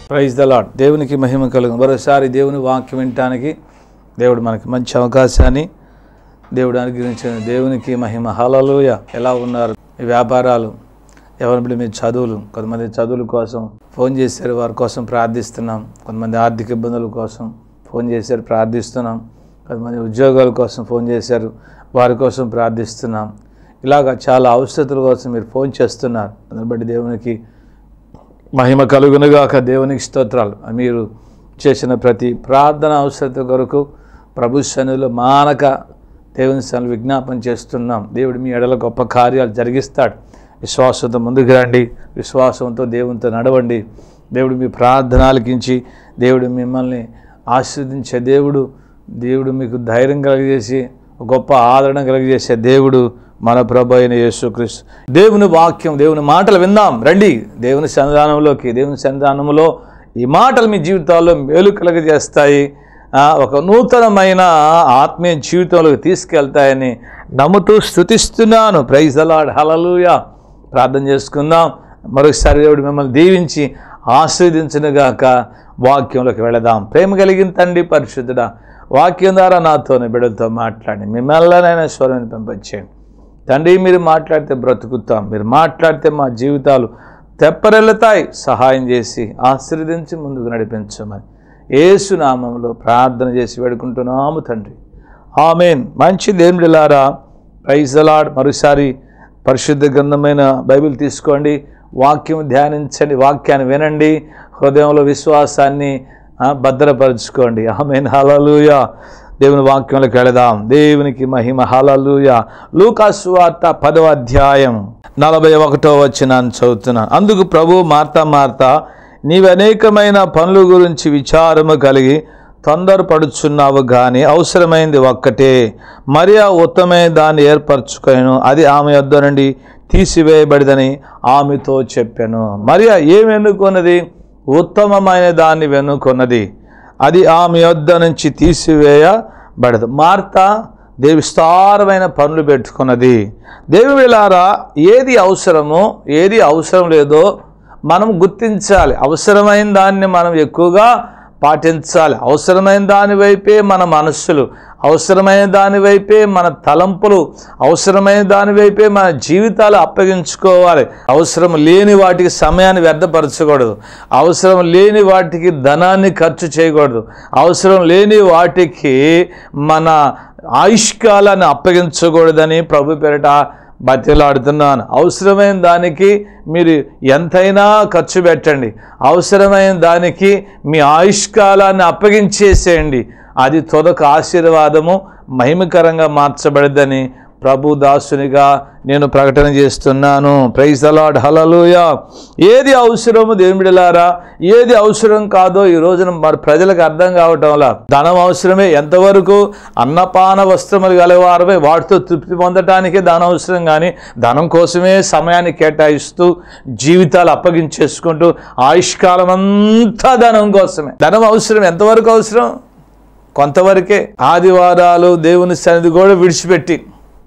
Praise the lord దేవునికి మహిమ కలుగు మరోసారి దేవుని వాక్యం వినటానికి దేవుడు మనకి మంచి అవకాశాన్ని దేవుడు అనుగ్రహించిన దేవునికి మహిమ హలలుయ ఎలా ఉన్నారు ఈ వ్యాపారాలు ఎవరి బిడ్డ మీ చదువులు కొంతమంది చదువుల కోసం ఫోన్ చేశారు వారి కోసం ప్రార్థిస్తున్నాం కొంతమంది ఆర్థిక ఇబ్బందుల కోసం ఫోన్ చేశారు ప్రార్థిస్తున్నాం కొంతమంది ఉద్యోగాల కోసం ఫోన్ చేశారు వారి కోసం ప్రార్థిస్తున్నాం ఇలాగ చాలా అవసరతల కోసం మీరు ఫోన్ చేస్తున్నారు దాన్ని బట్టి దేవునికి మహిమ కలుగునుగాక దేవునికి స్తోత్రాలు మీరు చేసిన ప్రతి ప్రార్థన అవసరత కొరకు ప్రభు సన్నిధిలో మానక దేవుని సన్నిధిలో విజ్ఞాపన చేస్తున్నాం దేవుడు మీ ఎడల గొప్ప కార్యాలు జరిగిస్తాడు విశ్వాసంతో ముందుకు రండి విశ్వాసంతో దేవునితో నడవండి దేవుడు మీ ప్రార్థన ఆలకించి దేవుడు మిమ్మల్ని ఆశీర్వదించే దేవుడు దేవుడు మీకు ధైర్యం కలిగజేసి గొప్ప ఆదరణ కలిగజేసే దేవుడు మన ప్రభు అయిన యేసుక్రీస్తు దేవుని వాక్యం దేవుని మాటలు విందాం రండి దేవుని సంధానంలోకి దేవుని సంధానంలో ఈ మాటలు మీ జీవితాల్లో మేలు కలగజేస్తాయి ఆ, ఒక నూతనమైన ఆత్మీయ జీవితంలోకి తీసుకెళ్తాయని నమ్ముతూ స్థుతిస్తున్నాను ప్రైజ్ అలాడ్ హలలుయా ప్రార్థన చేసుకుందాం మరొకసారి దేవుడు మిమ్మల్ని దీవించి ఆస్వాదించునుగాక వాక్యంలోకి వెళదాం ప్రేమ కలిగిన తండ్రి పరిశుద్ధుడా వాక్యం ద్వారా నాతోనే బిడ్డలతో మాట్లాడి మిమ్మల్నినైనా స్వరాన్ని పంపించేయండి తండ్రి మీరు మాట్లాడితే బ్రతుకుతాం మీరు మాట్లాడితే మా జీవితాలు తెప్పరెళ్తాయి సహాయం చేసి ఆశీర్వదించి ముందుకు నడిపించమని ఏసునామంలో ప్రార్థన చేసి వేడుకుంటున్నాము తండ్రి ఆమెన్ మంచి దేవుడిలారా ప్రైజలాడ్ మరోసారి పరిశుద్ధ గ్రంథమైన బైబిల్ తీసుకోండి వాక్యం ధ్యానించండి వాక్యాన్ని వినండి హృదయంలో విశ్వాసాన్ని ఆ, భద్రపరచుకోండి ఆమెన్ హలలుయా దేవుని వాక్యంలోకి వెళదాం దేవునికి మహిమ హలలుయ లూకాసు వార్త పదవ అధ్యాయం నలభై ఒకటో వచ్చినాను చదువుతున్నాను అందుకు ప్రభు మార్తా మార్తా నీవు అనేకమైన పనుల గురించి విచారము కలిగి తొందరపడుచున్నావు కానీ అవసరమైంది ఒక్కటే మరియా ఉత్తమైన దాన్ని ఏర్పరచుకొను అది ఆమె యొద్ద నుండి తీసివేయబడిదని ఆమెతో చెప్పాను మరియా ఏమి ఎన్నుకున్నది ఉత్తమమైన దాన్ని వెనుకొన్నది అది ఆమె యొద్ద నుంచి తీసివేయబడదు మార్త దేవి విస్తారమైన పనులు పెట్టుకున్నది దేవి వేలారా ఏది అవసరమో ఏది అవసరం లేదో మనం గుర్తించాలి అవసరమైన దాన్ని మనం ఎక్కువగా పాటించాలి అవసరమైన దాని వైపే మన మనస్సులు అవసరమైన దాని వైపే మన తలంపులు అవసరమైన దాని వైపే మన జీవితాలు అప్పగించుకోవాలి అవసరం లేని వాటికి సమయాన్ని వ్యర్థపరచకూడదు అవసరం లేని వాటికి ధనాన్ని ఖర్చు చేయకూడదు అవసరం లేని వాటికి మన ఆయుష్కాలాన్ని అప్పగించకూడదని ప్రభు పేరిట బతిలాడుతున్నాను అవసరమైన దానికి మీరు ఎంతైనా ఖర్చు పెట్టండి అవసరమైన దానికి మీ ఆయుష్కాలాన్ని అప్పగించేసేయండి అది తొదక ఆశీర్వాదము మహిమకరంగా మార్చబడదని ప్రభు దాసునిగా నేను ప్రకటన చేస్తున్నాను ప్రైజ్ అలాడ్ హలలుయ ఏది అవసరము దేవుడిలారా ఏది అవసరం కాదో ఈ రోజున మరి ప్రజలకు అర్థం కావటంలా ధనం అవసరమే ఎంతవరకు అన్నపాన వస్త్రములు గలవారమే వాటితో తృప్తి పొందటానికే ధనం అవసరం కానీ ధనం కోసమే సమయాన్ని కేటాయిస్తూ జీవితాలు అప్పగించేసుకుంటూ ఆయుష్కాలం అంతా ధనం కోసమే ధనం అవసరం ఎంతవరకు అవసరం కొంతవరకే ఆదివారాలు దేవుని సన్నిధి కూడా విడిచిపెట్టి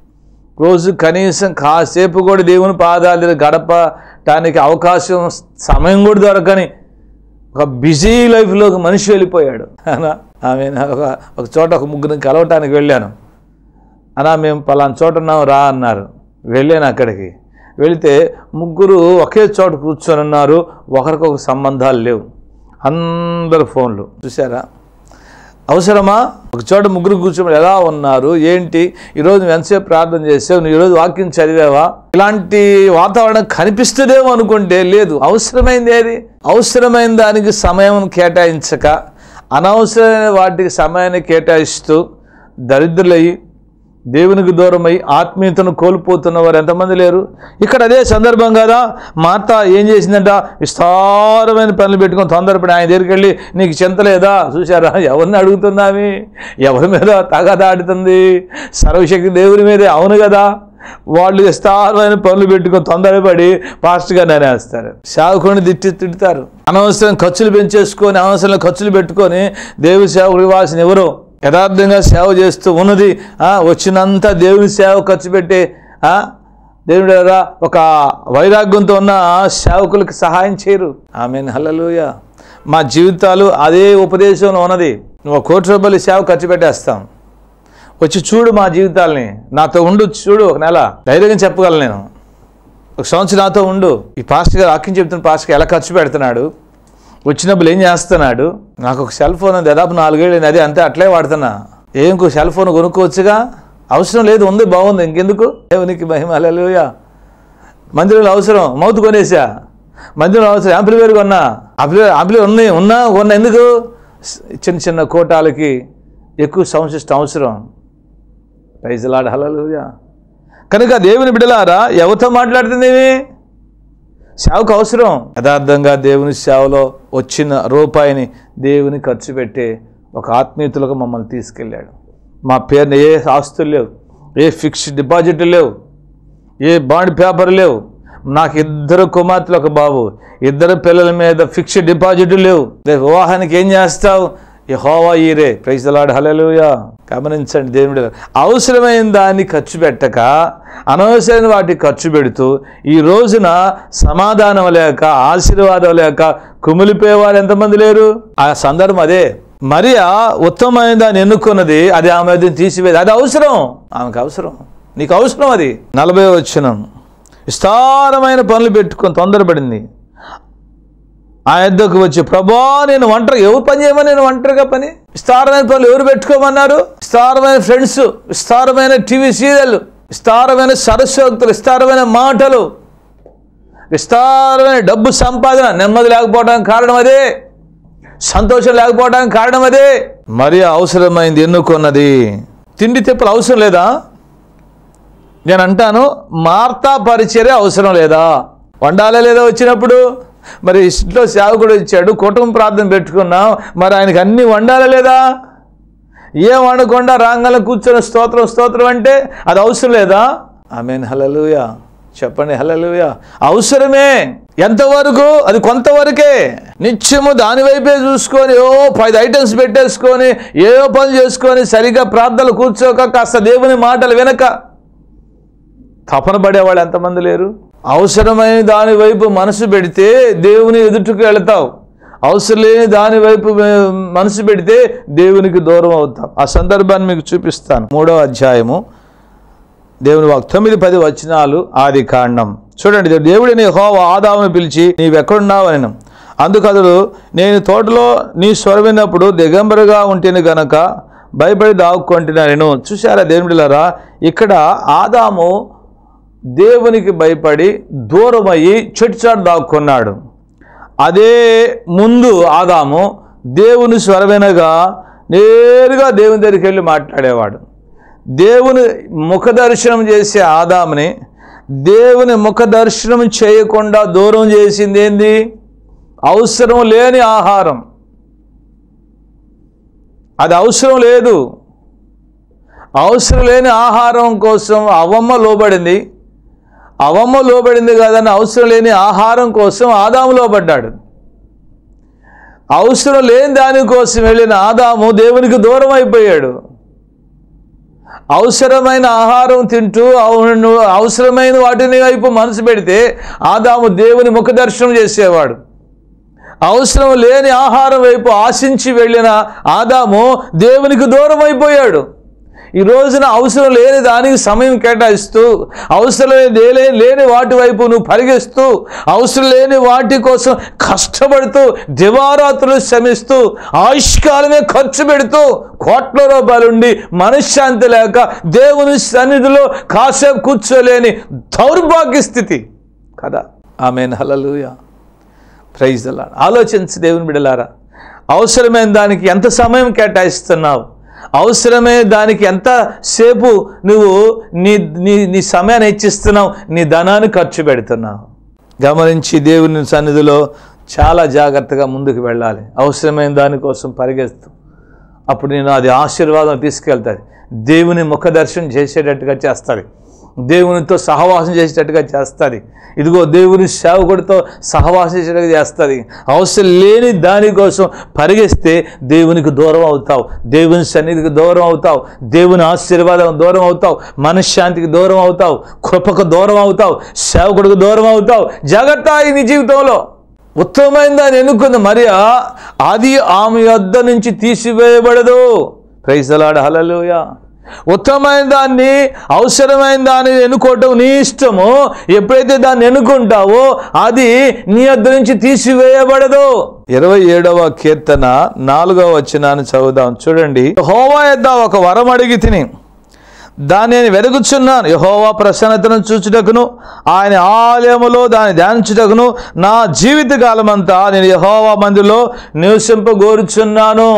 రోజు కనీసం కాసేపు కూడా దేవుని పాదాల దగ్గర గడపటానికి అవకాశం సమయం కూడా దొరకని ఒక బిజీ లైఫ్లో ఒక మనిషి వెళ్ళిపోయాడు అనా ఆమె ఒక ఒక చోట ఒక ముగ్గురిని కలవటానికి వెళ్ళాను అనా మేము పలానా చోట ఉన్నాం రా అన్నారు వెళ్ళాను అక్కడికి వెళితే ముగ్గురు ఒకే చోట కూర్చొని ఉన్నారు ఒకరికొక సంబంధాలు లేవు అందరు ఫోన్లు చూసారా అవసరమా ఒక చోట ముగ్గురు కూర్చోమని ఎలా ఉన్నారు ఏంటి ఈరోజు నువ్వు ఎంతసేపు ప్రార్థన చేసావు నువ్వు ఈరోజు వాక్యం చదివావా ఇలాంటి వాతావరణం కనిపిస్తుందేమో అనుకుంటే లేదు అవసరమైంది ఏది అవసరమైన దానికి సమయం కేటాయించక అనవసరమైన వాటికి సమయాన్ని కేటాయిస్తూ దరిద్రులయ్యి దేవునికి దూరమై ఆత్మీయతను కోల్పోతున్న వారు ఎంతమంది లేరు ఇక్కడ అదే సందర్భం కదా మాత ఏం చేసిందంట విస్తారమైన పనులు పెట్టుకొని తొందరపడి ఆయన దగ్గరికి వెళ్ళి నీకు చింత లేదా చూసారా ఎవరిని అడుగుతున్నావి ఎవరి మీద తగదాడుతుంది సర్వశక్తి దేవుని మీదే అవును కదా వాళ్ళు విస్తారమైన పనులు పెట్టుకొని తొందరపడి ఫాస్ట్గా నేనేస్తారు సేవకుడిని తిట్టి తిడతారు అనవసరం ఖర్చులు పెంచేసుకొని అనవసరం ఖర్చులు పెట్టుకొని దేవుని సేవకుడు ఇవ్వాల్సిన ఎవరు యథార్థంగా సేవ చేస్తూ ఉన్నది ఆ, వచ్చినంత దేవుని సేవ ఖర్చు పెట్టి ఆ, దేవుడారా ఒక వైరాగ్యంతో ఉన్న సేవకులకు సహాయం చేయరు ఆమె హల్లెలూయ మా జీవితాలు అదే ఉపదేశంలో ఉన్నది నువ్వు ఒక కోటి రూపాయలు సేవ ఖర్చు పెట్టేస్తాం వచ్చి చూడు మా జీవితాల్ని నాతో ఉండు చూడు ఒక నెల ధైర్యంగా చెప్పగలను నేను ఒక సంవత్సరం నాతో ఉండు ఈ పాస్టర్ గారు ఆక్యం చెప్తున్న పాస్టర్ ఎలా ఖర్చు పెడుతున్నాడు వచ్చినప్పుడు ఏం చేస్తున్నాడు నాకు ఒక సెల్ ఫోన్ ఉంది దాదాపు నాలుగేళ్ళు అదే అంతే అట్లే వాడుతున్నా ఏం ఇంకో సెల్ ఫోన్ కొనుక్కోవచ్చుగా అవసరం లేదు ఉంది బాగుంది ఇంకెందుకు దేవునికి మహిమ హల్లెలూయా మందిరంలో అవసరం మౌత్ కొనేసా మందిరంలో అవసరం యాంప్లివేర్ కొన్నా ఆంప్లివేర్ ఆంప్లివేర్ ఉన్నాయి ఉన్నా కొన్నా ఎందుకు చిన్న చిన్న కోటాలకి ఎక్కువ సౌండ్ సిస్టమ్ అవసరం ప్రైజ్లాడ్ హల్లెలూయా కనుక దేవుని బిడలారా ఎవరితో మాట్లాడుతుంది సేవకు అవసరం యథార్థంగా దేవుని సేవలో వచ్చిన రూపాయిని దేవుని ఖర్చు పెట్టే ఒక ఆత్మీయతలకు మమ్మల్ని తీసుకెళ్ళాడు మా పేరున ఏ ఆస్తులు లేవు ఏ ఫిక్స్డ్ డిపాజిట్లు లేవు ఏ బాండ్ పేపర్ లేవు నాకు ఇద్దరు కుమార్తెలు ఒక బాబు ఇద్దరు పిల్లల మీద ఫిక్స్డ్ డిపాజిట్లు లేవు రేపు వివాహానికి ఏం చేస్తావు ఈ హోవా ఈరే ప్రైజ్లాడు హలలుయా గమనించండి దేవుడి అవసరమైన దాన్ని ఖర్చు పెట్టక అనవసరమైన వాటికి ఖర్చు పెడుతూ ఈ రోజున సమాధానం లేక ఆశీర్వాదం లేక కుమిలిపోయేవారు ఎంతమంది లేరు ఆ సందర్భం అదే మరి ఆ ఉత్తమమైన దాన్ని ఎన్నుకున్నది అది ఆమె అది తీసివేది అది అవసరం ఆమెకు అవసరం నీకు అవసరం అది నలభై వచ్చినం విస్తారమైన పనులు పెట్టుకొని తొందరపడింది ఆ యొద్దకు వచ్చి ప్రభా నేను ఒంటరి ఎవరు పని చేయమని నేను ఒంటరిగా పని విస్తారమైన పనులు ఎవరు పెట్టుకోమన్నారు విస్తారమైన ఫ్రెండ్స్ విస్తారమైన టీవీ సీరియల్ విస్తారమైన సరస్వక్తులు విస్తారమైన మాటలు విస్తారమైన డబ్బు సంపాదన నెమ్మది లేకపోవడానికి కారణం అదే సంతోషం లేకపోవడానికి కారణం అదే మరి అవసరమైంది ఎన్నుకున్నది తిండి తిప్పలు అవసరం లేదా నేను అంటాను మార్తా పరిచర్య అవసరం లేదా వండాలే లేదా వచ్చినప్పుడు మరి ఇంట్లో సేవకుడు ఇచ్చాడు కుటుంబ ప్రార్థన పెట్టుకున్నాం మరి ఆయనకి అన్ని వండాలా లేదా ఏం వండకుండా రాంగంలో కూర్చొని స్తోత్రం స్తోత్రం అంటే అది అవసరం లేదా ఆమెన్ హలలుయా చెప్పండి హలలుయా అవసరమే ఎంతవరకు అది కొంతవరకే నిత్యము దాని వైపే చూసుకొని ఓ పది ఐటమ్స్ పెట్టేసుకొని ఏవో పనులు చేసుకొని సరిగా ప్రార్థనలు కూర్చోక కాస్త దేవుని మాటలు వినక తపన పడేవాళ్ళు ఎంతమంది లేరు అవసరమైన దాని వైపు మనసు పెడితే దేవుని ఎదుటికి వెళతావు అవసరం లేని దాని వైపు మే- మనసు పెడితే దేవునికి దూరం అవుతావు ఆ సందర్భాన్ని మీకు చూపిస్తాను మూడో అధ్యాయము దేవుని వాక్ తొమ్మిది పది వచనాలు ఆది కాండం చూడండి దేవుడిని హోవా ఆదామును పిలిచి నీవెక్కడున్నావు అని అందుకు అతడు నేను తోటలో నీ స్వరం విన్నప్పుడు దిగంబరుగా ఉంటేను గనక భయపడి దాక్కుంటున్నా నేను చూసారా దేవుడిలారా ఇక్కడ ఆదాము దేవునికి భయపడి దూరమయ్యి చెట్టుచాటు దాక్కున్నాడు అదే ముందు ఆదాము దేవుని స్వరవినగా నేరుగా దేవుని దగ్గరికి వెళ్ళి మాట్లాడేవాడు దేవుని ముఖ దర్శనం చేసే ఆదాముని దేవుని ముఖ దర్శనం చేయకుండా దూరం చేసింది ఏంది అవసరం లేని ఆహారం అది అవసరం లేదు అవసరం లేని ఆహారం కోసం అవమ్మ లోబడింది అవమ్మ లోబడింది కాదని అవసరం లేని ఆహారం కోసం ఆదాము లోబడ్డాడు అవసరం లేని దానికోసం వెళ్ళిన ఆదాము దేవునికి దూరం అయిపోయాడు అవసరమైన ఆహారం తింటూ అవును అవసరమైన వాటిని వైపు మనసు పెడితే ఆదాము దేవుని ముఖ దర్శనం చేసేవాడు అవసరం లేని ఆహారం వైపు ఆశించి వెళ్ళిన ఆదాము దేవునికి దూరం అయిపోయాడు ఈ రోజున అవసరం లేని దానికి సమయం కేటాయిస్తూ అవసరం లేని లేని వాటి వైపు నువ్వు పరిగెస్తూ అవసరం లేని వాటి కోసం కష్టపడుతూ దివారాత్రులు శ్రమిస్తూ ఆయుష్కాలమే ఖర్చు పెడుతూ కోట్ల రూపాయలుండి మనశ్శాంతి లేక దేవుని సన్నిధిలో కాసేపు కూర్చోలేని దౌర్భాగ్య స్థితి కదా ఆమె హలలుయా ప్రైజ్ అలా ఆలోచించి దేవుని బిడలారా అవసరమైన దానికి ఎంత సమయం కేటాయిస్తున్నావు అవసరమైన దానికి ఎంత సేపు నువ్వు నీ నీ నీ సమయాన్ని హెచ్చిస్తున్నావు నీ ధనాన్ని ఖర్చు పెడుతున్నావు గమనించి దేవుని సన్నిధిలో చాలా జాగ్రత్తగా ముందుకు వెళ్ళాలి అవసరమైన దానికోసం పరిగెత్తు అప్పుడు నేను అది ఆశీర్వాదం తీసుకెళ్తుంది దేవుని ముఖ దర్శనం చేసేటట్టుగా చేస్తుంది దేవునితో సహవాసం చేసేటట్టుగా చేస్తుంది ఇదిగో దేవుని సేవకుడితో సహవాసం చేసేటట్టుగా చేస్తుంది అవసరం లేని దానికోసం పరిగెస్తే దేవునికి దూరం అవుతావు దేవుని సన్నిధికి దూరం అవుతావు దేవుని ఆశీర్వాదం దూరం అవుతావు మనశ్శాంతికి దూరం అవుతావు కృపకు దూరం అవుతావు సేవకుడికి దూరం అవుతావు జాగ్రత్త ఈ నీ జీవితంలో ఉత్తమమైన దాన్ని ఎన్నుకుంది మరియా అది ఆమె యొద్ద నుంచి తీసివేయబడదు ప్రైజలాడ హలలుయ ఉత్తమమైన దాన్ని అవసరమైన దాన్ని ఎన్నుకోవటం నీ ఇష్టము ఎప్పుడైతే దాన్ని ఎన్నుకుంటావో అది నీ వద్ద నుంచి తీసివేయబడదు ఇరవై ఏడవ కీర్తన నాలుగవ వచనాన్ని చదువుదాం చూడండి హోవా యొద్ద ఒక వరం అడిగి తిని దాన్ని నేను వెలుగుచున్నాను యహోవా ప్రసన్నతను చూచుటకును ఆయన ఆలయములో దాన్ని ధ్యానించుటకును నా జీవిత కాలమంతా నేను యహోవా మందిలో నివసింపగోరుచున్నాను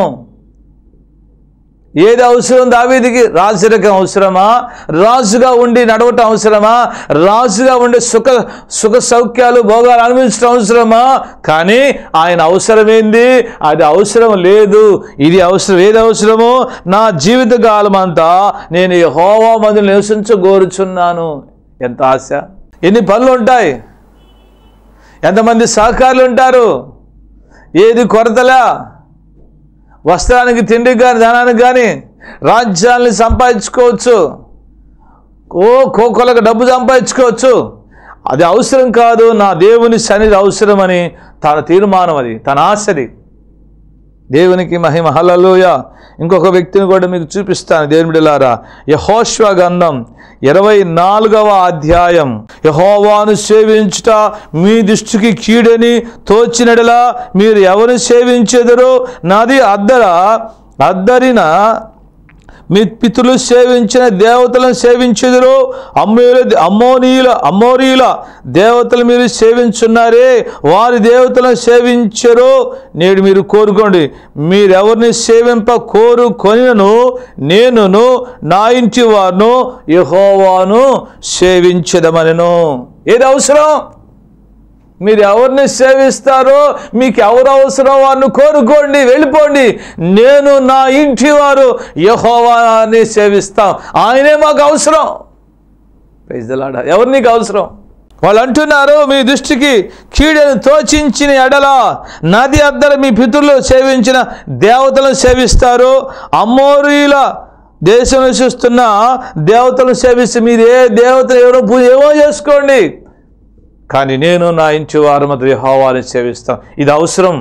ఏది అవసరం దావీదికి రాజరికం అవసరమా రాజుగా ఉండి నడవటం అవసరమా రాజుగా ఉండే సుఖ సుఖ సౌఖ్యాలు భోగాలు అనుభవించడం అవసరమా కానీ ఆయన అవసరమేంది అది అవసరం లేదు ఇది అవసరం ఏది అవసరమో నా జీవిత కాలం అంతా నేను ఈ హోవా మందులు నివసించగోరుచున్నాను ఎంత ఆశ ఎన్ని పనులు ఉంటాయి ఎంతమంది సహకారులు ఉంటారు ఏది కొరతలా వస్త్రానికి తిండికి కానీ ధనానికి కానీ రాజ్యాల్ని సంపాదించుకోవచ్చు ఓ కోకొలకు డబ్బు సంపాదించుకోవచ్చు అది అవసరం కాదు నా దేవుని సన్నిధి అవసరమని తన తీర్మానం అది తన ఆశది దేవునికి మహిమ హల్లలోయ ఇంకొక వ్యక్తిని కూడా మీకు చూపిస్తాను దేవుని బిడ్డలారా యహోశ్వ గంధం ఇరవై నాలుగవ అధ్యాయం యహోవాను సేవించుట మీ దృష్టికి కీడని తోచినడలా మీరు ఎవరు సేవించెదరో నాది అద్దర అద్దరిన మీ పితృలు సేవించిన దేవతలను సేవించెదరు అమ్మోల అమ్మోనీయుల అమ్మోరీయుల దేవతలు మీరు సేవించున్నారే వారి దేవతలను సేవించరు నేడు మీరు కోరుకోండి మీరెవరిని సేవింప కోరుకొనిను నేనును నా ఇంటి వారును యహోవాను సేవించదమనను ఏది అవసరం మీరు ఎవరిని సేవిస్తారో మీకు ఎవరు అవసరం వారిని కోరుకోండి వెళ్ళిపోండి నేను నా ఇంటి వారు యహోవాని సేవిస్తాం ఆయనే మాకు అవసరం ప్రైజ్లాడ ఎవరు నీకు అవసరం వాళ్ళు అంటున్నారు మీ దృష్టికి కీడను తోచించిన ఎడల నది అద్దరు మీ పితృలు సేవించిన దేవతలను సేవిస్తారు అమ్మోరీల దేశం నివసిస్తున్న దేవతలను సేవిస్తే మీరు ఏ దేవతలు ఎవరో పూజ ఏమో చేసుకోండి కానీ నేను నా ఇంటి వారు మధ్య యెహోవాని సేవిస్తాం ఇది అవసరం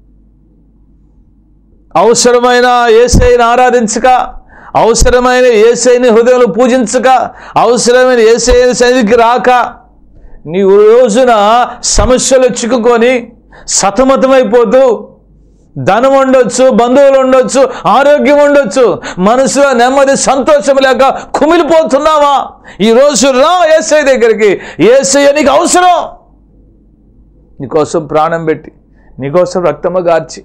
అవసరమైన ఏసైని ఆరాధించక అవసరమైన ఏసైని హృదయంలో పూజించక అవసరమైన ఏసైని సన్నిధికి రాక నీవు రోజున సమస్యలు చిక్కుకొని సతమతమైపోతూ ధనం ఉండొచ్చు బంధువులు ఉండొచ్చు ఆరోగ్యం ఉండొచ్చు మనసులో నెమ్మది సంతోషం లేక కుమిలిపోతున్నావా ఈ రోజు రా ఏసై దగ్గరికి ఏసై నీకు అవసరం నీకోసం ప్రాణం పెట్టి నీకోసం రక్తము గార్చి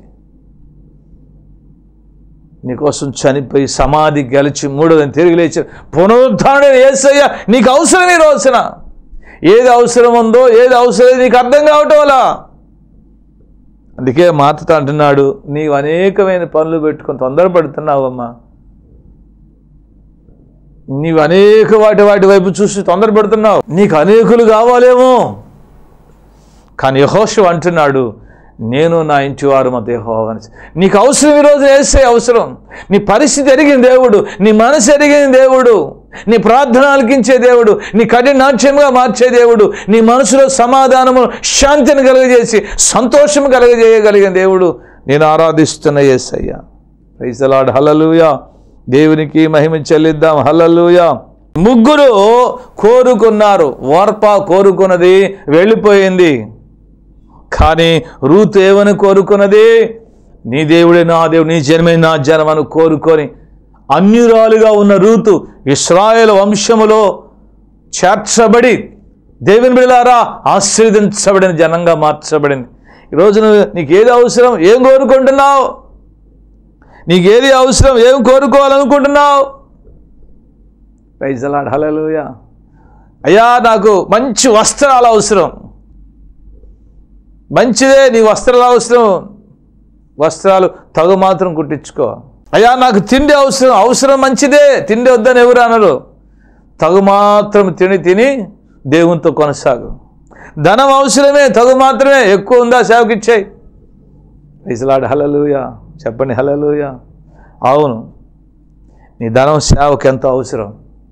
నీకోసం చనిపోయి సమాధి గెలిచి మూడోదని తిరిగి లేచి పునరుద్ధారణ ఏసయ్య నీకు అవసరం ఈ రోజున ఏది అవసరం ఉందో ఏది అవసరం నీకు అర్థం కావటం వల్ల అందుకే మాతతో అంటున్నాడు నీవు అనేకమైన పనులు పెట్టుకొని తొందరపడుతున్నావమ్మా నీవు అనేక వాటి వాటి వైపు చూసి తొందరపడుతున్నావు నీకు అనేకులు కావాలేమో కానీ యహోషు అంటున్నాడు నేను నా ఇంటి వారు మధ్య యెహోవాని నీకు అవసరం ఈరోజు వేసే అవసరం నీ పరిస్థితి ఎరిగిన దేవుడు నీ మనసు ఎరిగిన దేవుడు నీ ప్రార్థన ఆలకించే దేవుడు నీ కఠినాట్యంగా మార్చే దేవుడు నీ మనసులో సమాధానము శాంతిని కలుగజేసి సంతోషం కలుగజేయగలిగిన దేవుడు నేను ఆరాధిస్తున్న యేసయ్య ప్రైజలాడ్ హల్లెలూయా దేవునికి మహిమ చెల్లిద్దాం హల్లెలూయా ముగ్గురు కోరుకున్నారు వార్ప కోరుకున్నది వెళ్ళిపోయింది కానీ రూతు ఏమని కోరుకున్నది నీ దేవుడే నా దేవుడు నీ జన్మే నా జన్మను కోరుకొని అన్యురాలుగా ఉన్న రూతు ఇస్రాయేల్ వంశములో చేర్చబడి దేవుని బిళ్ళారా ఆశీర్వదించబడిన జనంగా మార్చబడింది ఈరోజు నువ్వు నీకు ఏది అవసరం ఏం కోరుకుంటున్నావు నీకు ఏది అవసరం ఏం కోరుకోవాలనుకుంటున్నావు ప్రైజలాడ్ హల్లెలూయా అయ్యా నాకు మంచి వస్త్రాలు అవసరం మంచిదే నీ వస్త్రాలు అవసరం వస్త్రాలు తగు మాత్రం కుట్టించుకో అయ్యా నాకు తిండి అవసరం అవసరం మంచిదే తిండి వద్దని ఎవరు అనరు తగు మాత్రం తిని తిని దేవునితో కొనసాగు ధనం అవసరమే తగు మాత్రమే ఎక్కువ ఉందా సేవకిచ్చాయి ఇసలాడు హలలుయ చెప్పండి హలలుయ అవును నీ ధనం సేవకు ఎంత అవసరం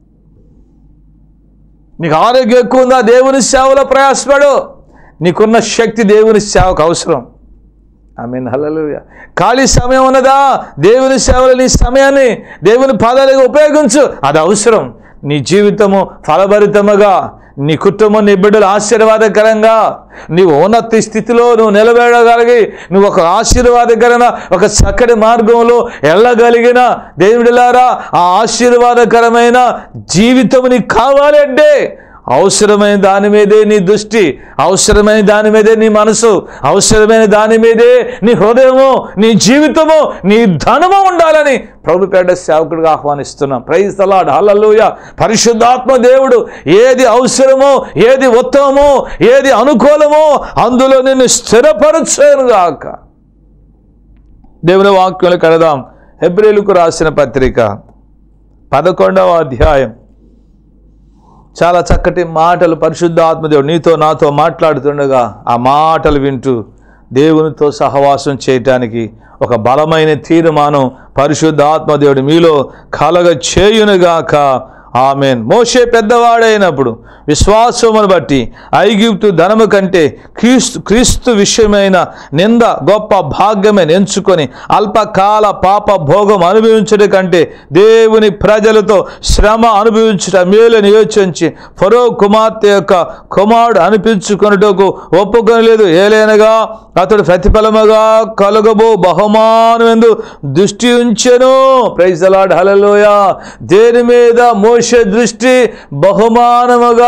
నీకు ఆరోగ్యం ఎక్కువ ఉందా దేవుని సేవలో ప్రయాసపడు నీకున్న శక్తి దేవుని సేవకు అవసరం ఐ మీన్ హలలుయ ఖాళీ సమయం ఉన్నదా దేవుని సేవలో నీ సమయాన్ని దేవుని పాదాలుగా ఉపయోగించు అది అవసరం నీ జీవితము ఫలభరితముగా నీ కుటుంబం నీ బిడ్డలు ఆశీర్వాదకరంగా నీవు ఉన్నత స్థితిలో నువ్వు నిలబడగలిగి నువ్వు ఒక ఆశీర్వాదకరమైన ఒక చక్కటి మార్గంలో వెళ్ళగలిగిన దేవుడిలారా ఆ ఆశీర్వాదకరమైన జీవితం నీకు కావాలి అంటే అవసరమైన దాని మీదే నీ దృష్టి అవసరమైన దాని మీదే నీ మనసు అవసరమైన దాని మీదే నీ హృదయము నీ జీవితము నీ ధనము ఉండాలని ప్రభు పేట సేవకుడిగా ఆహ్వానిస్తున్నాం ప్రైజ్ తలాడ్ హల్లెలూయా పరిశుద్ధాత్మ దేవుడు ఏది అవసరమో ఏది ఉత్తమమో ఏది అనుకూలమో అందులో నిన్ను స్థిరపరచును గాక దేవుని వాక్యంలో కడదాం హెబ్రిలకు రాసిన పత్రిక పదకొండవ అధ్యాయం చాలా చక్కటి మాటలు పరిశుద్ధ ఆత్మదేవుడు నీతో నాతో మాట్లాడుతుండగా ఆ మాటలు వింటూ దేవునితో సహవాసం చేయటానికి ఒక బలమైన తీర్మానం పరిశుద్ధ ఆత్మదేవుడు మీలో కలగ చేయునుగాక ఆమెన్ మోషే పెద్దవాడైనప్పుడు విశ్వాసమును బట్టి ఐగుప్తు ధనము కంటే క్రీస్తు క్రీస్తు విషయమైన నింద గొప్ప భాగ్యమే ఎంచుకొని అల్పకాల పాప భోగం అనుభవించడం కంటే దేవుని ప్రజలతో శ్రమ అనుభవించుట మేలని యోచించి ఫరో కుమార్తె యొక్క కుమారుడు అనిపించుకొనుటకు ఒప్పుకొనలేదు ఏలైనగా అతడు ప్రతిఫలముగా కలుగబో బహుమానం ఎందు దృష్టి ఉంచెను ప్రైజ్ అలాడ్ హలలోయ దేని మీద మోసే దృష్టి బహుమానముగా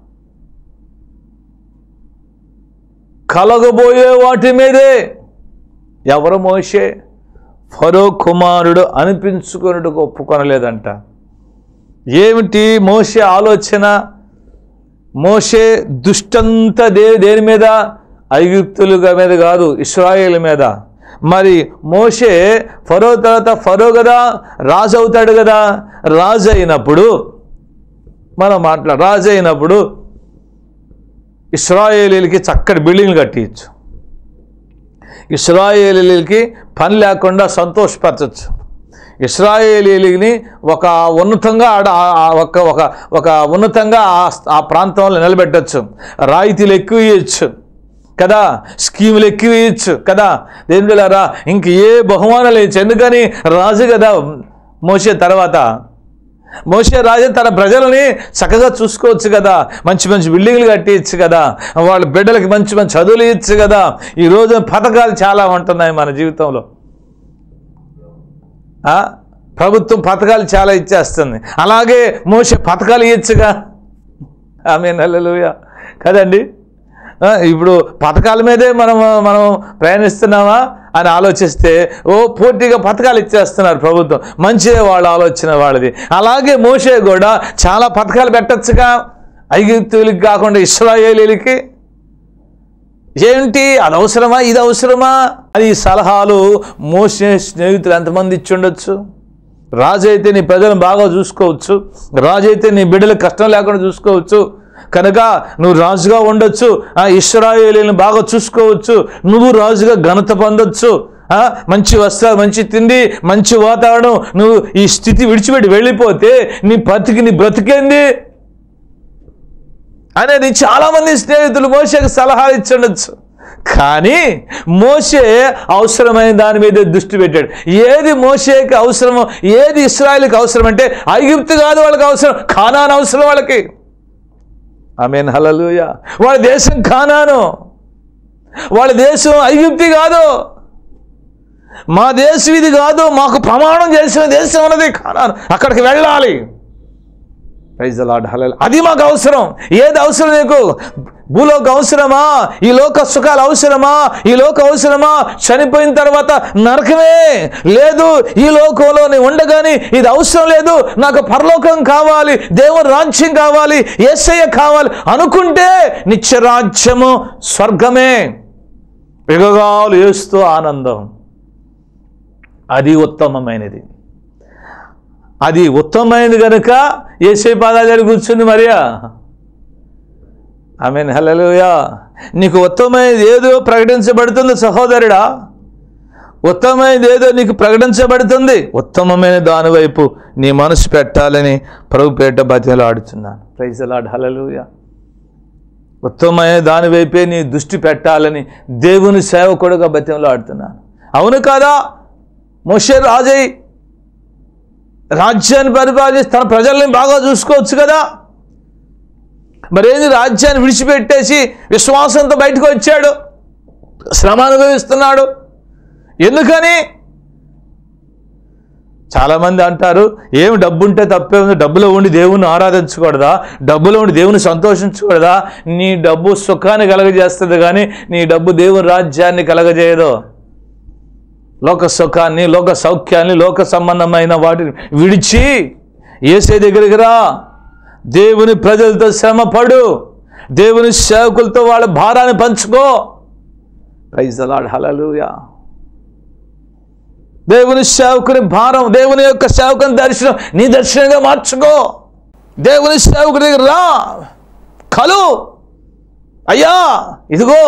కలగబోయే వాటి మీదే ఎవరు మోసే ఫరో కుమారుడు అనిపించుకున్నట్టుకు ఒప్పుకొనలేదంట ఏమిటి మోసే ఆలోచన మోసే దుష్టంతా దే దేని మీద ఐగుప్తులుగా మీద కాదు ఇస్రాయేల్ మీద మరి మోషే ఫరో తర్వాత ఫరో కదా రాజు అవుతాడు కదా రాజు అయినప్పుడు మనం మాట్లా రాజు అయినప్పుడు ఇస్రాయేలీలకి చక్కటి బిల్డింగ్లు కట్టించు ఇస్రాయేలీలకి పని లేకుండా సంతోషపరచచ్చు ఇస్రాయేలీని ఒక ఉన్నతంగా ఆడ ఆ- ఆ ఒక ఒక ఒక ఉన్నతంగా ఆ- ఆ ప్రాంతంలో నిలబెట్టచ్చు రాయితీలు ఎక్కువ ఇవ్వచ్చు కదా స్కీములు ఎక్కువ ఇవ్వచ్చు కదా దేవులారా ఇంక ఏ బహుమానాలు ఇవ్వచ్చు ఎందుకని రాజు కదా మోసే తర్వాత మోసే రాజు తన ప్రజలని చక్కగా చూసుకోవచ్చు కదా మంచి మంచి బిల్డింగ్లు కట్టించు కదా వాళ్ళ బిడ్డలకి మంచి మంచి చదువులు ఇచ్చు కదా ఈ రోజు పథకాలు చాలా ఉంటున్నాయి మన జీవితంలో ఆ? ప్రభుత్వం పథకాలు చాలా ఇచ్చేస్తుంది అలాగే మోసే పథకాలు ఇచ్చగా ఆమె నెలలుయ కదండి ఆ, ఇప్పుడు పథకాల మీదే మనం మనం ప్రయాణిస్తున్నామా అని ఆలోచిస్తే ఓ పూర్తిగా పథకాలు ఇచ్చేస్తున్నారు ప్రభుత్వం మంచిదే వాళ్ళ ఆలోచన వాళ్ళది అలాగే మోసే కూడా చాలా పథకాలు పెట్టచ్చుగా ఐగుప్తులకి కాకుండా ఇస్రాయేలీలకి ఏంటి అది అవసరమా ఇది అవసరమా అని ఈ సలహాలు మోసే స్నేహితులు ఎంతమంది ఇచ్చి ఉండొచ్చు రాజు అయితే నీ ప్రజలను బాగా చూసుకోవచ్చు రాజు అయితే నీ బిడ్డలకు కష్టం లేకుండా చూసుకోవచ్చు కనుక నువ్వు రాజుగా ఉండొచ్చు ఆ ఇస్రాయేలీని బాగా చూసుకోవచ్చు నువ్వు రాజుగా ఘనత పొందొచ్చు ఆ, మంచి వస్త్రాలు మంచి తిండి మంచి వాతావరణం నువ్వు ఈ స్థితి విడిచిపెట్టి వెళ్ళిపోతే నీ బతికి నీ బ్రతికేంది అనేది చాలామంది స్నేహితులు మోసేకి సలహాలు ఇచ్చుండొచ్చు కానీ మోసే అవసరమైన దాని మీద దృష్టి పెట్టాడు ఏది మోసేకి అవసరమో ఏది ఇస్రాయల్కి అవసరం అంటే ఐగుప్తు కాదు వాళ్ళకి అవసరం ఖానాన్ అవసరం వాళ్ళకి ఆమెన్ హలలుయ వాళ్ళ దేశం ఖానాను వాళ్ళ దేశం ఐగుప్తి కాదు మా దేశం ఇది కాదు మాకు ప్రమాణం చేసిన దేశం ఉన్నది ఖానాను అక్కడికి వెళ్ళాలి ప్రైజ్ లాడ్ హలల్ అది మాకు అవసరం ఏది అవసరం నీకు భూలోక అవసరమా ఈ లోక సుఖాలు అవసరమా ఈ లోక అవసరమా చనిపోయిన తర్వాత నరకమే లేదు ఈ లోకంలో నేను ఉండగాని ఇది అవసరం లేదు నాకు పరలోకం కావాలి దేవుని రాజ్యం కావాలి ఏసయ్య కావాలి అనుకుంటే నిత్యరాజ్యము స్వర్గమే విగగాలు వేస్తూ ఆనందం అది ఉత్తమమైనది అది ఉత్తమమైనది కనుక ఏసై పాదాల దగ్గర కూర్చుంది మరియా ఆమె హలలుయా నీకు ఉత్తమమైనది ఏదో ప్రకటించబడుతుంది సహోదరుడా ఉత్తమమైనది ఏదో నీకు ప్రకటించబడుతుంది ఉత్తమమైన దాని వైపు నీ మనసు పెట్టాలని ప్రభు పేట బతిలో ఆడుతున్నాను ప్రైజ్ లాడ్ హలలుయా ఉత్తమమైన దాని వైపే నీ దృష్టి పెట్టాలని దేవుని సేవకుడుగా బతిలో ఆడుతున్నాను అవును కాదా మోషే రాజై రాజ్యాన్ని పరిపాలించి తన ప్రజల్ని బాగా చూసుకోవచ్చు కదా మరేంది రాజ్యాన్ని విడిచిపెట్టేసి విశ్వాసంతో బయటకు వచ్చాడు శ్రమ అనుభవిస్తున్నాడు ఎందుకని చాలామంది అంటారు ఏమి డబ్బు ఉంటే తప్పే ఉంది డబ్బులో ఉండి దేవుని ఆరాధించకూడదా డబ్బులో ఉండి దేవుని సంతోషించకూడదా నీ డబ్బు సుఖాన్ని కలగజేస్తుంది కానీ నీ డబ్బు దేవుని రాజ్యాన్ని కలగజేయదు లోక సుఖాన్ని లోక సౌఖ్యాన్ని లోక సంబంధమైన వాటిని విడిచి ఏసే దగ్గరికి రా దేవుని ప్రజలతో శ్రమపడు దేవుని సేవకులతో వాళ్ళ భారాన్ని పంచుకో ప్రైజ్ అలాడ్ హలలుయా దేవుని సేవకుని భారం దేవుని యొక్క సేవకుని దర్శనం నీ దర్శనంగా మార్చుకో దేవుని సేవకుని దగ్గర రా కలు అయ్యా ఇదిగో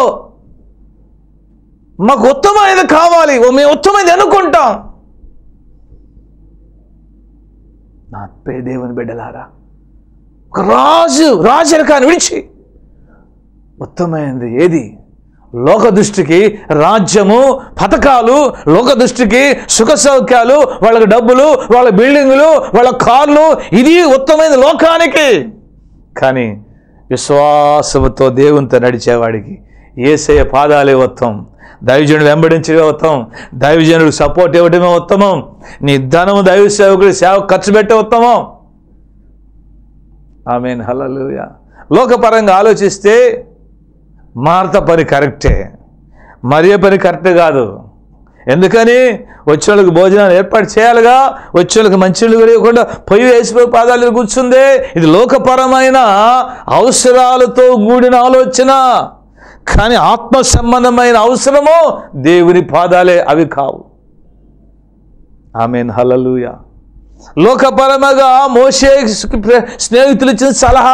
మాకు ఉత్తమైనది కావాలి ఓ మేము ఉత్తమైనది అనుకుంటాం నా పే దేవుని బిడ్డలారా ఒక రాజు రాజరికాన్ని విడిచి ఉత్తమైనది ఏది లోక దృష్టికి రాజ్యము పథకాలు లోక దృష్టికి సుఖ సౌఖ్యాలు వాళ్ళకి డబ్బులు వాళ్ళ బిల్డింగులు వాళ్ళ కార్లు ఇది ఉత్తమైన లోకానికి కానీ విశ్వాసముతో దేవునితో నడిచేవాడికి ఏసయ పాదాలే ఉత్తమం దైవజనుడు వెంబడించే ఉత్తమం దైవజనుడు సపోర్ట్ ఇవ్వడమే ఉత్తమం నీ ధనము దైవ సేవకుడి సేవ ఖర్చు పెట్టే ఉత్తమం ఆమెన్ హల్లెలూయా లోకపరంగా ఆలోచిస్తే మార్త పని కరెక్టే మరియ పని కరెక్ట్ కాదు ఎందుకని వచ్చేళ్ళకి భోజనాలు ఏర్పాటు చేయాలిగా వచ్చేళ్ళకి మంచినీళ్ళు కూడా పొయ్యి వేసిపోయి పాదాలు కూర్చుందే ఇది లోకపరమైన అవసరాలతో కూడిన ఆలోచన కానీ ఆత్మ సంబంధమైన అవసరము దేవుని పాదాలే అవి కావు ఆమెన్ హలలుయా లోకపరముగా మోసే స్నేహితులు ఇచ్చిన సలహా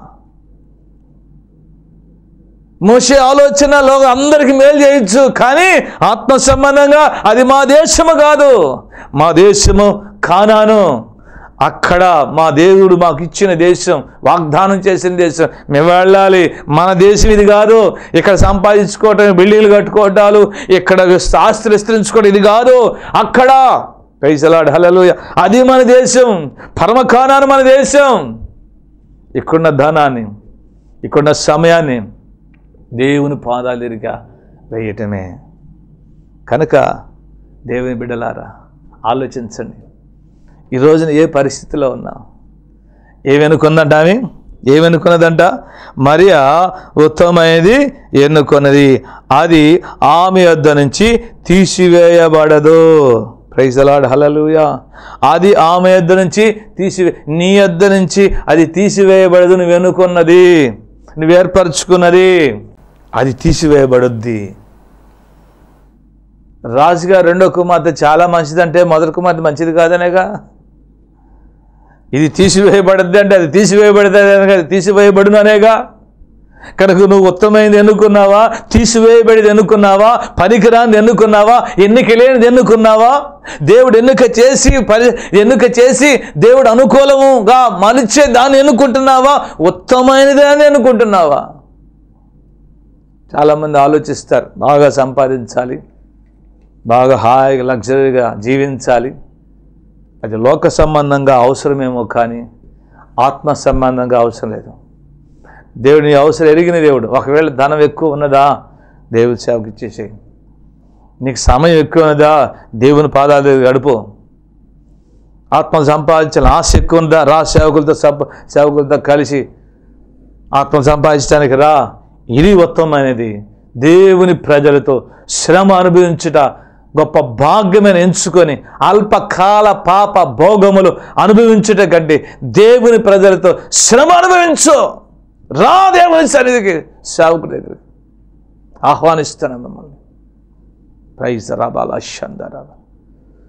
మోసే ఆలోచనలో అందరికి మేలు చేయొచ్చు కానీ ఆత్మ సంబంధంగా అది మా దేశము కాదు మా దేశము కానాను అక్కడ మా దేవుడు మాకు ఇచ్చిన దేశం వాగ్దానం చేసిన దేశం మేము వెళ్ళాలి మన దేశం ఇది కాదు ఇక్కడ సంపాదించుకోవటం బిల్డింగ్లు కట్టుకోవటాలు ఇక్కడ ఆస్తులు విస్తరించుకోవడం ఇది కాదు అక్కడ పైసలాడు హలలు అది మన దేశం పరమకానాను మన దేశం ఇక్కడున్న ధనాన్ని ఇక్కడున్న సమయాన్ని దేవుని పాదాలు ఎరిగా వేయటమే కనుక దేవుని బిడ్డలారా ఆలోచించండి ఈ రోజున ఏ పరిస్థితిలో ఉన్నా ఏమనుకుందంట ఆమె ఏమనుకున్నదంట మరియా ఉత్తమమైనది ఎన్నుకున్నది అది ఆమె వద్ద నుంచి తీసివేయబడదు ప్రైజలాడ్ హలలుయా అది ఆమె యొద్ద నుంచి తీసివే నీ యొద్ద నుంచి అది తీసివేయబడదు నువ్వు ఎన్నుకున్నది నువ్వు ఏర్పరచుకున్నది అది తీసివేయబడుద్ది రాజుగా రెండో కుమార్తె చాలా మంచిదంటే మొదటి కుమార్తె మంచిది కాదనేగా ఇది తీసివేయబడద్ది అంటే అది తీసివేయబడుతుంది అనగా అది తీసివేయబడును అనేగా కనుక నువ్వు ఉత్తమైనది ఎన్నుకున్నావా తీసివేయబడిది ఎన్నుకున్నావా పనికిరాంది ఎన్నుకున్నావా ఎన్నిక లేనిది ఎన్నుకున్నావా దేవుడు ఎన్నిక చేసి పరి ఎన్నిక చేసి దేవుడు అనుకూలముగా మలిచే దాన్ని ఎన్నుకుంటున్నావా ఉత్తమైనది దాన్ని ఎన్నుకుంటున్నావా చాలామంది ఆలోచిస్తారు బాగా సంపాదించాలి బాగా హాయిగా లగ్జరీగా జీవించాలి అది లోక సంబంధంగా అవసరమేమో కానీ ఆత్మ సంబంధంగా అవసరం లేదు దేవుడు నీ అవసరం ఎరిగిన దేవుడు ఒకవేళ ధనం ఎక్కువ ఉన్నదా దేవుడి సేవకు ఇచ్చేసేయి నీకు సమయం ఎక్కువ ఉన్నదా దేవుని పాదాల దగ్గర గడుపు ఆత్మ సంపాదించిన ఆశ ఎక్కువ ఉందా రా సేవకులతో సంప సేవకులతో కలిసి ఆత్మ సంపాదించడానికి రా ఇది ఉత్తమమైనది దేవుని ప్రజలతో శ్రమ అనుభవించుట గొప్ప భాగ్యమైన ఎంచుకొని అల్పకాల పాప భోగములు అనుభవించుట కంటే దేవుని ప్రజలతో శ్రమ అనుభవించు రా దేవుని సన్నిధికి సేవకుడి దగ్గరికి ఆహ్వానిస్తాను మిమ్మల్ని ప్రైజ్ రాబాల షందరాబా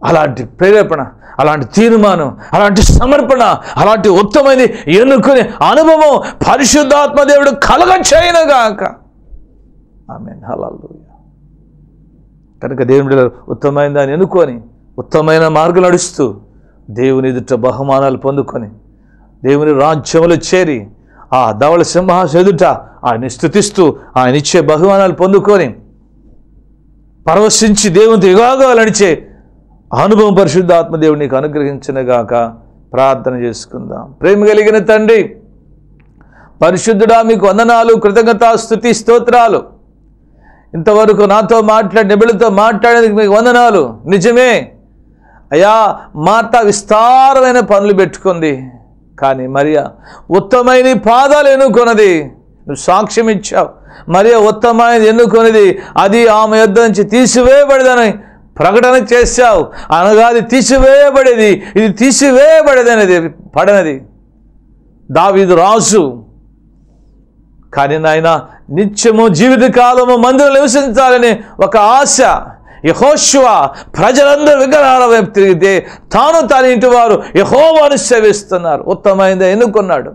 అలాంటి ప్రేరేపణ అలాంటి తీర్మానం అలాంటి సమర్పణ అలాంటి ఉత్తమైనది ఎన్నుకునే అనుభవం పరిశుద్ధాత్మ దేవుడు కలగ చేయనుగాక ఆమె హల్లెలూయా కనుక దేవుని బిడ్డలారా, ఉత్తమమైన దాన్ని ఎన్నుకొని ఉత్తమమైన మార్గం నడుస్తూ దేవుని ఎదుట బహుమానాలు పొందుకొని దేవుని రాజ్యములో చేరి ఆ ధవళ సింహాస ఎదుట ఆయన స్థుతిస్తూ ఆయన ఇచ్చే బహుమానాలు పొందుకొని పరవశించి దేవునితో యుగాగా నడిచే అనుభవం పరిశుద్ధాత్మ దేవుడు నీకు అనుగ్రహించినగాక ప్రార్థన చేసుకుందాం ప్రేమ కలిగిన తండ్రి పరిశుద్ధుడా మీకు వందనాలు కృతజ్ఞత స్థుతి స్తోత్రాలు ఇంతవరకు నాతో మాట్లాడి నిబిడితో మాట్లాడేందుకు మీకు వందనాలు నిజమే అయ్యా మార్త విస్తారమైన పనులు పెట్టుకుంది కానీ మరియా ఉత్తమైన నీ పాదాలు ఎన్నుకొన్నది నువ్వు సాక్ష్యం ఇచ్చావు మరియా ఉత్తమైనది ఎన్నుకొనిది అది ఆమె యొద్ద నుంచి తీసివేయబడదని ప్రకటన చేశావు అనగా అది తీసివేయబడేది ఇది తీసివేయబడేదనేది పడనది దావీదు రాజు కానీ నాయన నిత్యము జీవితకాలము మందిరం నివసించాలని ఒక ఆశ యహోశివ ప్రజలందరూ విగ్రహాల వైపు తిరిగితే తాను తన ఇంటి వారు యహోవాను సేవిస్తున్నారు ఉత్తమైంది ఎన్నుకున్నాడు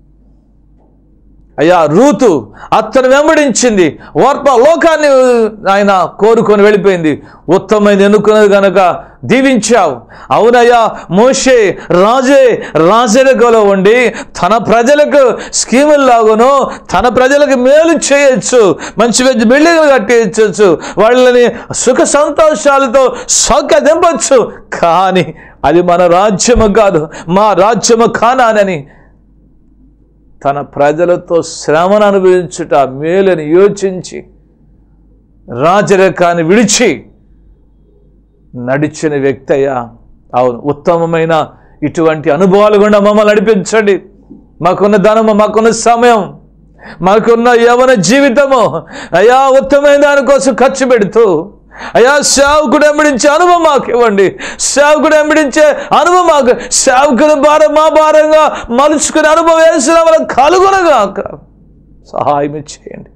అయ్యా రూతు అతను వెంబడించింది ఓర్ప లోకాన్ని ఆయన కోరుకొని వెళ్ళిపోయింది ఉత్తమైంది ఎన్నుకున్నది కనుక దీవించావు అవునయ్యా మోషే రాజే రాజరికలో ఉండి తన ప్రజలకు స్కీములు లాగును తన ప్రజలకు మేలు చేయొచ్చు మంచి మంచి బిల్డింగ్లు కట్టేయచ్చు వాళ్ళని సుఖ సంతోషాలతో సౌఖ్య దింపచ్చు కానీ అది మన రాజ్యము కాదు మా రాజ్యము కానానని తన ప్రజలతో శ్రమను అనుభవించుట మేలని యోచించి రాజరికాన్ని విడిచి నడిచిన వ్యక్తి అయ్యా అవును ఉత్తమమైన ఇటువంటి అనుభవాలు గుండా మమ్మల్ని నడిపించండి మాకున్న ధనము మాకున్న సమయం మాకున్న యవన జీవితము అయ్యా ఉత్తమైన దానికోసం ఖర్చు పెడుతూ అయ్యా సేవకుడు ఎంబడించే అనుభవం మాకు ఇవ్వండి సేవకుడు ఎంబడించే అనుభవం మాకు సేవకుడు భారం మా భారంగా మలుచుకునే అనుభవం వేసిన మనం కలుగునగాక సహాయం చేయండి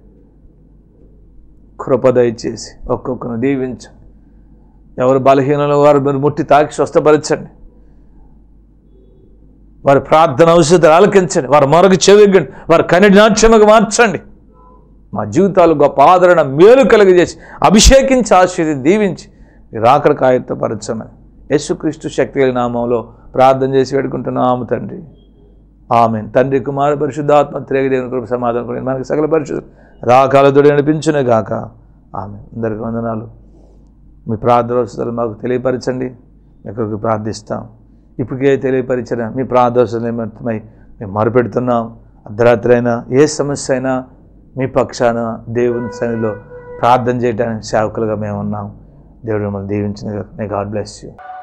కృప దయచేసి ఒక్కొక్కరు దీవించండి ఎవరు బలహీనలు వారు మీరు ముట్టి తాకి స్వస్థపరచండి వారి ప్రార్థన ఔషధాలు ఆలకించండి వారి మొరగు చెవిగ్గండి వారి కన్నడి నాట్యముగా మార్చండి మా జీవితాలు గొప్ప ఆదరణ మేలు కలిగజేసి అభిషేకించి ఆశీర్ది దీవించి మీరు ఆఖరికి ఆయత్తపరచమని యేసుక్రీస్తు శక్తి కలిగిన నామంలో ప్రార్థన చేసి వేడుకుంటున్నాము తండ్రి ఆమె తండ్రి కుమార పరిశుద్ధాత్మ త్రేగ దేవుని కృప సమాధానం కూడా మనకి సకల పరిశుద్ధ రాకాలతోడు నడిపించునే గాక ఆమె అందరికి వందనాలు మీ ప్రార్థన వసతులు మాకు తెలియపరచండి మీ కొరకు ప్రార్థిస్తాం ఇప్పటికే తెలియపరిచిన మీ ప్రార్థన నిమిత్తమై మేము మొరపెడుతున్నాం అర్ధరాత్రి అయినా ఏ సమస్య అయినా మీ పక్షాన దేవుని సన్నిధిలో ప్రార్థన చేయడానికి సేవకులుగా మేము ఉన్నాం దేవుడు మిమ్మల్ని దీవించిన మే గాడ్ బ్లెస్ యూ